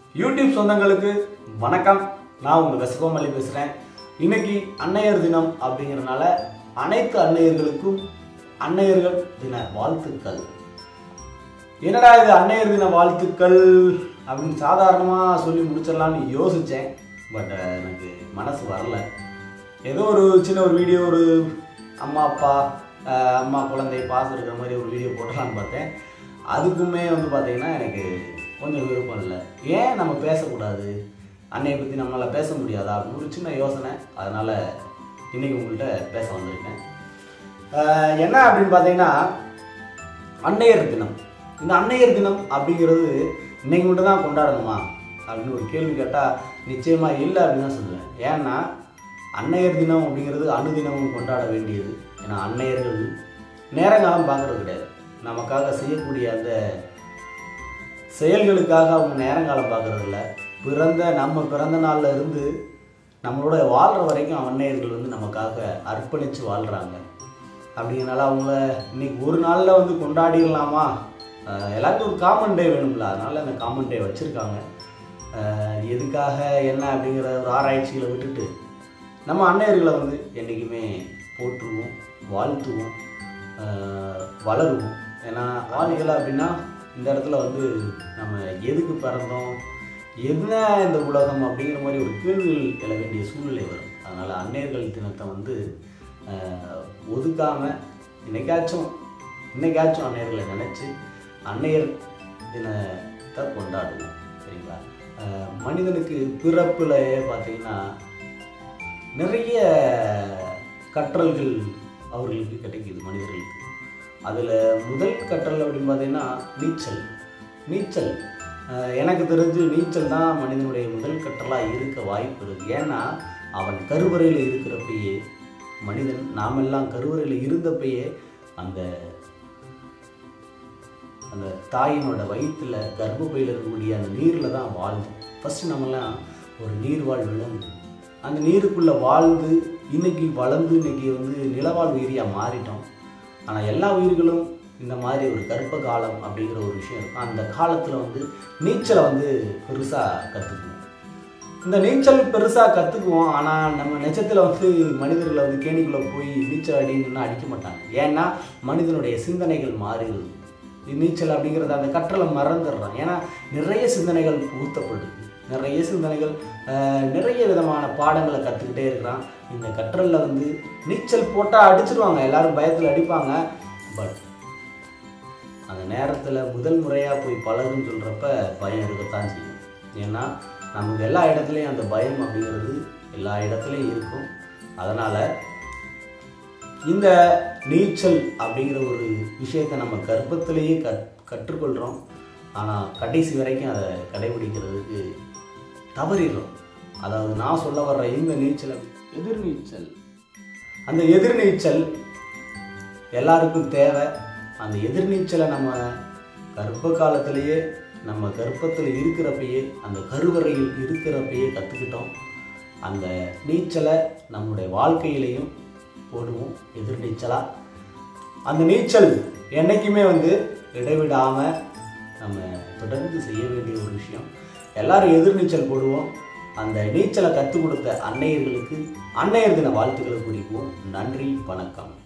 YouTube சொந்தங்களுக்கு வணக்கம் நான் உங்கள் வெசகோமல்லி பேசுகிறேன் இன்னைக்கு அன்னையர் தினம் அப்படிங்கிறனால அனைத்து அன்னையர்களுக்கும் அன்னையர்கள் தின வாழ்த்துக்கள் என்னடா இது அன்னையர் தின வாழ்த்துக்கள் அப்படின்னு சாதாரணமாக சொல்லி முடிச்சிடலாம்னு யோசித்தேன் பட் எனக்கு மனசு வரல ஏதோ ஒரு சின்ன ஒரு வீடியோ ஒரு அம்மா அப்பா அஹ், அம்மா குழந்தை பாசம் இருக்கிற மாதிரி ஒரு வீடியோ போட்டலான்னு பார்த்தேன் அதுக்குமே வந்து பார்த்தீங்கன்னா எனக்கு கொஞ்சம் விருப்பம் இல்லை ஏன் நம்ம பேசக்கூடாது அன்னையை பற்றி நம்மளால் பேச முடியாதா அப்படின்னு ஒரு சின்ன யோசனை அதனால் இன்னைக்கு உங்கள்கிட்ட பேச வந்திருக்கேன் அஹ், என்ன அப்படின்னு பார்த்தீங்கன்னா அன்னையர் தினம் இந்த அன்னையர் தினம் அப்படிங்கிறது இன்னைக்கு மட்டும் தான் கொண்டாடணுமா அப்படின்னு ஒரு கேள்வி கேட்டால் நிச்சயமாக இல்லை அப்படின்னு தான் சொல்லுவேன் ஏன்னா அன்னையர் தினம் அப்படிங்கிறது அனுதினமும் கொண்டாட வேண்டியது ஏன்னா அன்னையர்கள் நேரங்காலம் பார்க்கறது கிடையாது நமக்காக செய்யக்கூடிய அந்த செயல்களுக்காக அவங்க நேரங்காலம் பார்க்கறது இல்ல பிறந்த நம்ம பிறந்த நாள்ல இருந்து நம்மளோட வாழ்கிற வரைக்கும் அன்னையர்கள் வந்து நமக்காக அர்ப்பணித்து வாழ்கிறாங்க அப்படிங்கிறனால அவங்கள இன்னைக்கு ஒரு நாளில் வந்து கொண்டாடிடலாமா அஹ் எல்லாருக்கும் ஒரு காமன் டே வேணும்ல அதனால அந்த காமன் டே வச்சுருக்காங்க எதுக்காக என்ன அப்படிங்கிற ஒரு ஆராய்ச்சிகளை விட்டுட்டு நம்ம அன்னையர்களை வந்து என்றைக்குமே போற்றுவோம் வாழ்த்துவோம் அஹ் வளருவோம் ஏன்னா வாழ்கள் அப்படின்னா இந்த இடத்துல வந்து நம்ம எதுக்கு பிறந்தோம் என்ன இந்த உலகம் அப்படிங்கிற மாதிரி ஒரு கேள்விகள் எழ வேண்டிய சூழ்நிலை வரும் அதனால் அன்னையர்கள் தினத்தை வந்து அஹ், ஒதுக்காம இன்னைக்காச்சும் இன்னைக்காச்சும் அன்னையர்களை நினச்சி அன்னையர் தினத்தை கொண்டாடுவோம் சரிங்களா அஹ், மனிதனுக்கு பிறப்புல பார்த்தீங்கன்னா நிறைய கற்றல்கள் அவர்களுக்கு கிடைக்குது மனிதர்களுக்கு அதில் முதல் கற்றல் அப்படின்னு பார்த்தீங்கன்னா நீச்சல் நீச்சல் அஹ் எனக்கு தெரிஞ்சு நீச்சல் தான் மனிதனுடைய முதல் கற்றலாக இருக்க வாய்ப்பு இருக்குது ஏன்னா அவன் கருவறையில் இருக்கிறப்பயே மனிதன் நாமெல்லாம் கருவறையில் இருந்தப்பயே அந்த அந்த தாயினோட வயிற்றுல கர்ப்பப்பையில் இருக்கக்கூடிய அந்த நீரில் தான் வாழ்ந்தோம் ஃபஸ்ட்டு நம்மலாம் ஒரு நீர்வாழ் விலங்கு அந்த நீருக்குள்ளே வாழ்ந்து இன்னைக்கு வளர்ந்து இன்னைக்கு வந்து நிலவாழ் உயிரியாக மாறிட்டோம் ஆனால் எல்லா உயிர்களும் இந்த மாதிரி ஒரு கர்ப்ப காலம் அப்படிங்கிற ஒரு விஷயம் இருக்கும் அந்த காலத்தில் வந்து நீச்சலை வந்து பெருசாக கற்றுக்குவோம் இந்த நீச்சல் பெருசாக கற்றுக்குவோம் ஆனால் நம்ம நெச்சத்தில் வந்து மனிதர்களை வந்து கேணிக்குள்ளே போய் நீச்சல் அடின்னு அடிக்க மாட்டாங்க ஏன்னா மனிதனுடைய சிந்தனைகள் மாறிடுது நீச்சல் அப்படிங்கிறத அந்த கற்றலை மறந்துடுறான் ஏன்னா நிறைய சிந்தனைகள் புகுத்தப்படுது நிறைய சிந்தனைகள் ஆஹ், நிறைய விதமான பாடங்களை கற்றுக்கிட்டே இருக்கிறான் இந்த கற்றலில் வந்து நீச்சல் போட்டால் அடிச்சிருவாங்க எல்லாரும் பயத்தில் அடிப்பாங்க பட் அந்த நேரத்தில் முதல் முறையாக போய் பழகுன்னு சொல்கிறப்ப பயம் இருக்கத்தான் செய்யும் ஏன்னா நமக்கு எல்லா இடத்துலையும் அந்த பயம் அப்படிங்கிறது எல்லா இடத்துலையும் இருக்கும் அதனால் இந்த நீச்சல் அப்படிங்கிற ஒரு விஷயத்தை நம்ம கர்ப்பத்திலேயே கற் கற்றுக்கொள்கிறோம் ஆனால் கடைசி வரைக்கும் அதை கடைபிடிக்கிறதுக்கு தவறிடுறோம் அதாவது நான் சொல்ல வர்ற இந்த நீச்சல் அப்படி- எதிர்நீச்சல் அந்த எதிர்நீச்சல் எல்லாருக்கும் தேவை அந்த எதிர்நீச்சலை நம்ம கர்ப்ப காலத்திலேயே நம்ம கர்ப்பத்தில் இருக்கிறப்பயே அந்த கருவறையில் இருக்கிறப்பயே கற்றுக்கிட்டோம் அந்த நீச்சலை நம்முடைய வாழ்க்கையிலையும் போடுவோம் எதிர்நீச்சலாக அந்த நீச்சல் என்றைக்குமே வந்து இடைவிடாமல் நம்ம தொடர்ந்து செய்ய வேண்டிய ஒரு விஷயம் எல்லாரும் எதிர்நீச்சல் போடுவோம் அந்த நீச்சலை கற்றுக் கொடுத்த அன்னையர்களுக்கு அன்னையர் தின வாழ்த்துக்களை குறிப்போம் நன்றி வணக்கம்